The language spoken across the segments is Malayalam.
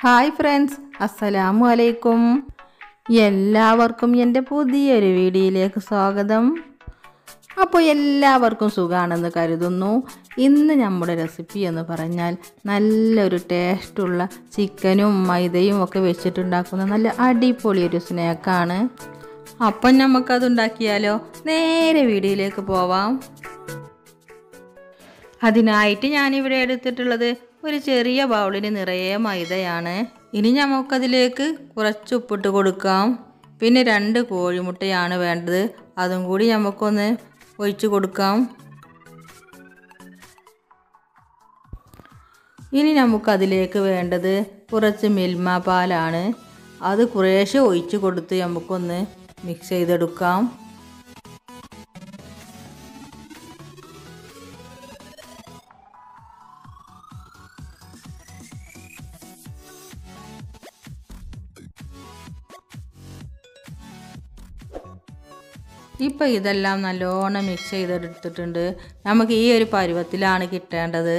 ഹായ് ഫ്രണ്ട്സ് അസ്സലാമു അലൈക്കും എല്ലാവർക്കും എൻ്റെ പുതിയൊരു വീഡിയോയിലേക്ക് സ്വാഗതം അപ്പോൾ എല്ലാവർക്കും സുഖമാണെന്ന് കരുതുന്നു ഇന്ന് നമ്മുടെ റെസിപ്പി എന്ന് പറഞ്ഞാൽ നല്ലൊരു ടേസ്റ്റുള്ള ചിക്കനും മൈദയും ഒക്കെ വെച്ചിട്ടുണ്ടാക്കുന്ന നല്ല അടിപൊളി ഒരു സ്നാക്കാണ് അപ്പം നമുക്കത് ഉണ്ടാക്കിയാലോ നേരെ വീഡിയോയിലേക്ക് പോവാം അതിനായിട്ട് ഞാനിവിടെ എടുത്തിട്ടുള്ളത് ഒരു ചെറിയ ബൗളിന് നിറയെ മൈദയാണ് ഇനി നമുക്കതിലേക്ക് കുറച്ച് ഉപ്പിട്ട് കൊടുക്കാം പിന്നെ രണ്ട് കോഴിമുട്ടയാണ് വേണ്ടത് അതും കൂടി നമുക്കൊന്ന് ഒഴിച്ച് കൊടുക്കാം ഇനി നമുക്കതിലേക്ക് വേണ്ടത് കുറച്ച് മിൽമ പാലാണ് അത് കുറേശ്ശെ ഒഴിച്ച് കൊടുത്ത് നമുക്കൊന്ന് മിക്സ് ചെയ്തെടുക്കാം ഇപ്പോൾ ഇതെല്ലാം നല്ലോണം മിക്സ് ചെയ്തെടുത്തിട്ടുണ്ട് നമുക്ക് ഈ ഒരു പരുവത്തിലാണ് കിട്ടേണ്ടത്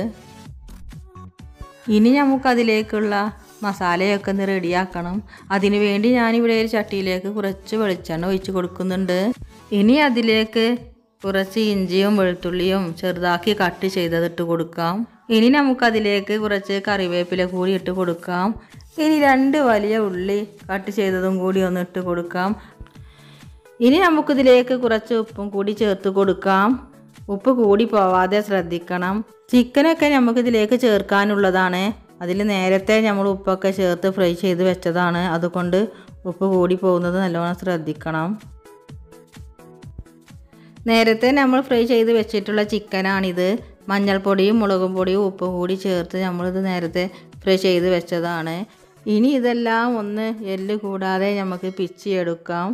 ഇനി നമുക്കതിലേക്കുള്ള മസാലയൊക്കെ ഒന്ന് റെഡിയാക്കണം അതിന് വേണ്ടി ഞാനിവിടെ ഒരു ചട്ടിയിലേക്ക് കുറച്ച് വെളിച്ചെണ്ണ ഒഴിച്ച് കൊടുക്കുന്നുണ്ട് ഇനി അതിലേക്ക് കുറച്ച് ഇഞ്ചിയും വെളുത്തുള്ളിയും ചെറുതാക്കി കട്ട് ചെയ്തതിട്ട് കൊടുക്കാം ഇനി നമുക്കതിലേക്ക് കുറച്ച് കറിവേപ്പില കൂടി ഇട്ട് കൊടുക്കാം ഇനി രണ്ട് വലിയ ഉള്ളി കട്ട് ചെയ്തതും കൂടി ഒന്ന് ഇട്ട് കൊടുക്കാം ഇനി നമുക്കിതിലേക്ക് കുറച്ച് ഉപ്പും കൂടി ചേർത്ത് കൊടുക്കാം ഉപ്പ് കൂടി പോവാതെ ശ്രദ്ധിക്കണം ചിക്കനൊക്കെ നമുക്കിതിലേക്ക് ചേർക്കാനുള്ളതാണ് അതിൽ നേരത്തെ നമ്മൾ ഉപ്പൊക്കെ ചേർത്ത് ഫ്രൈ ചെയ്ത് വെച്ചതാണ് അതുകൊണ്ട് ഉപ്പ് കൂടി പോകുന്നത് നല്ലോണം ശ്രദ്ധിക്കണം നേരത്തെ നമ്മൾ ഫ്രൈ ചെയ്ത് വെച്ചിട്ടുള്ള ചിക്കനാണിത് മഞ്ഞൾപ്പൊടിയും മുളകും പൊടിയും ഉപ്പും കൂടി ചേർത്ത് നമ്മളിത് നേരത്തെ ഫ്രൈ ചെയ്ത് വെച്ചതാണ് ഇനി ഇതെല്ലാം ഒന്ന് എല്ല് കൂടാതെ നമുക്ക് പിച്ചിയെടുക്കാം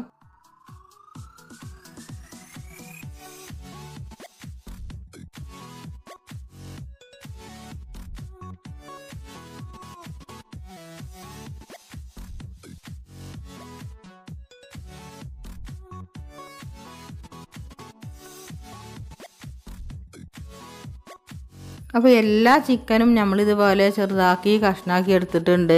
അപ്പോൾ എല്ലാ ചിക്കനും നമ്മളിതുപോലെ ചെറുതാക്കി കഷ്ണാക്കി എടുത്തിട്ടുണ്ട്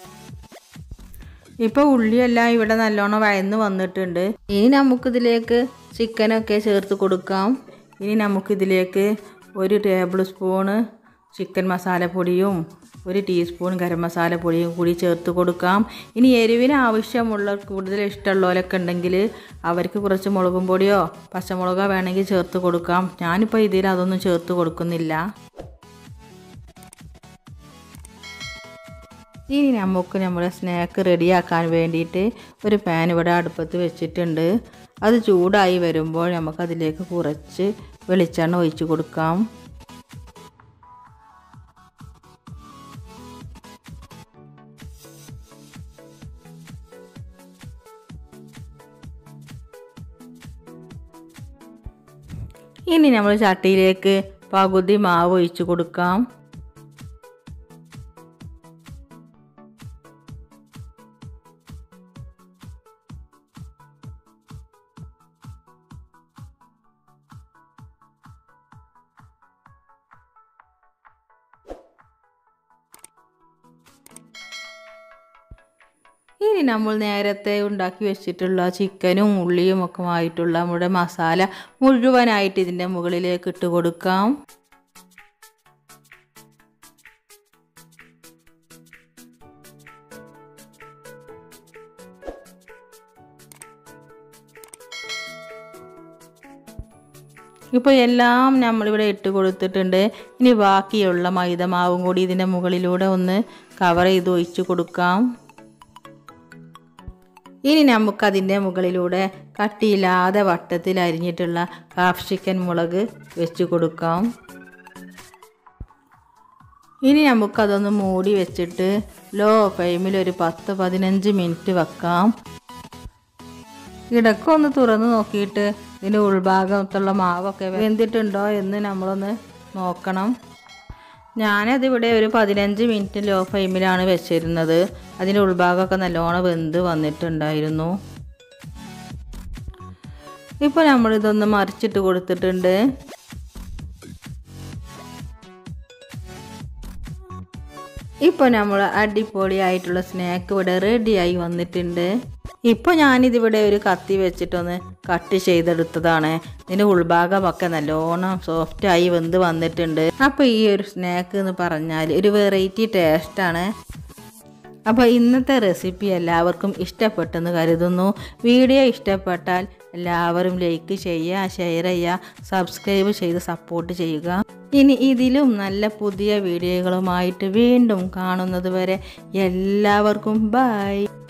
ഇപ്പോൾ ഉള്ളിയെല്ലാം ഇവിടെ നല്ലോണം വയന്ന് വന്നിട്ടുണ്ട് ഇനി നമുക്കിതിലേക്ക് ചിക്കനൊക്കെ ചേർത്ത് കൊടുക്കാം ഇനി നമുക്കിതിലേക്ക് ഒരു ടേബിൾ സ്പൂണ് ചിക്കൻ മസാലപ്പൊടിയും ഒരു ടീസ്പൂൺ ഗരം മസാലപ്പൊടിയും കൂടി ചേർത്ത് കൊടുക്കാം ഇനി എരിവിന് ആവശ്യമുള്ള കൂടുതൽ ഇഷ്ടമുള്ളവരൊക്കെ ഉണ്ടെങ്കിൽ അവർക്ക് കുറച്ച് മുളകും പൊടിയോ പച്ചമുളകോ വേണമെങ്കിൽ ചേർത്ത് കൊടുക്കാം ഞാനിപ്പോൾ ഇതിൽ അതൊന്നും ചേർത്ത് കൊടുക്കുന്നില്ല ഇനി നമുക്ക് നമ്മുടെ സ്നാക്ക് റെഡിയാക്കാൻ വേണ്ടിയിട്ട് ഒരു പാൻ ഇവിടെ അടുപ്പത്ത് വെച്ചിട്ടുണ്ട് അത് ചൂടായി വരുമ്പോൾ നമുക്കതിലേക്ക് കുറച്ച് വെളിച്ചെണ്ണ ഒഴിച്ച് കൊടുക്കാം ഇനി നമ്മൾ ചട്ടിയിലേക്ക് പകുതി മാവ് ഒഴിച്ച് കൊടുക്കാം ഇനി നമ്മൾ നേരത്തെ ഉണ്ടാക്കി വെച്ചിട്ടുള്ള ചിക്കനും ഉള്ളിയും ഒക്കെ ആയിട്ടുള്ള നമ്മുടെ മസാല മുഴുവനായിട്ട് ഇതിൻ്റെ മുകളിലേക്ക് ഇട്ട് കൊടുക്കാം ഇപ്പോൾ എല്ലാം നമ്മളിവിടെ ഇട്ട് കൊടുത്തിട്ടുണ്ട് ഇനി ബാക്കിയുള്ള മൈദമാവും കൂടി ഇതിൻ്റെ മുകളിലൂടെ ഒന്ന് കവർ ചെയ്ത് ഒഴിച്ച് കൊടുക്കാം ഇനി നമുക്കതിൻ്റെ മുകളിലൂടെ കട്ടിയില്ലാതെ വട്ടത്തിൽ അരിഞ്ഞിട്ടുള്ള ഹാഫ് ചിക്കൻ മുളക് വെച്ച് കൊടുക്കാം ഇനി നമുക്കതൊന്ന് മൂടി വെച്ചിട്ട് ലോ ഫ്ലെയിമിൽ ഒരു പത്ത് പതിനഞ്ച് മിനിറ്റ് വെക്കാം ഇടയ്ക്കൊന്ന് തുറന്ന് നോക്കിയിട്ട് ഇതിൻ്റെ ഉൾഭാഗത്തുള്ള മാവൊക്കെ വെന്തിട്ടുണ്ടോ എന്ന് നമ്മളൊന്ന് നോക്കണം ഞാനതിവിടെ ഒരു പതിനഞ്ച് മിനിറ്റ് ലോ ഫ്ലെയിമിലാണ് വെച്ചിരുന്നത് അതിൻ്റെ ഉൾഭാഗമൊക്കെ നല്ലോണം വെന്ത് വന്നിട്ടുണ്ടായിരുന്നു ഇപ്പോൾ നമ്മളിതൊന്ന് മറിച്ചിട്ട് കൊടുത്തിട്ടുണ്ട് ഇപ്പോൾ നമ്മൾ അടിപൊളിയായിട്ടുള്ള സ്നാക്ക് ഇവിടെ റെഡിയായി വന്നിട്ടുണ്ട് ഇപ്പോൾ ഞാനിതിവിടെ ഒരു കത്തി വെച്ചിട്ടൊന്ന് കട്ട് ചെയ്തെടുത്തതാണ് ഇതിൻ്റെ ഉൾഭാഗമൊക്കെ നല്ലോണം സോഫ്റ്റായി വെന്ത് വന്നിട്ടുണ്ട് അപ്പോൾ ഈ ഒരു സ്നാക്ക് എന്ന് പറഞ്ഞാൽ ഒരു വെറൈറ്റി ടേസ്റ്റാണ് അപ്പോൾ ഇന്നത്തെ റെസിപ്പി എല്ലാവർക്കും ഇഷ്ടപ്പെട്ടെന്ന് കരുതുന്നു വീഡിയോ ഇഷ്ടപ്പെട്ടാൽ എല്ലാവരും ലൈക്ക് ചെയ്യുക ഷെയർ ചെയ്യുക സബ്സ്ക്രൈബ് ചെയ്ത് സപ്പോർട്ട് ചെയ്യുക ഇനി ഇതിലും നല്ല പുതിയ വീഡിയോകളുമായിട്ട് വീണ്ടും കാണുന്നത് വരെ എല്ലാവർക്കും ബൈ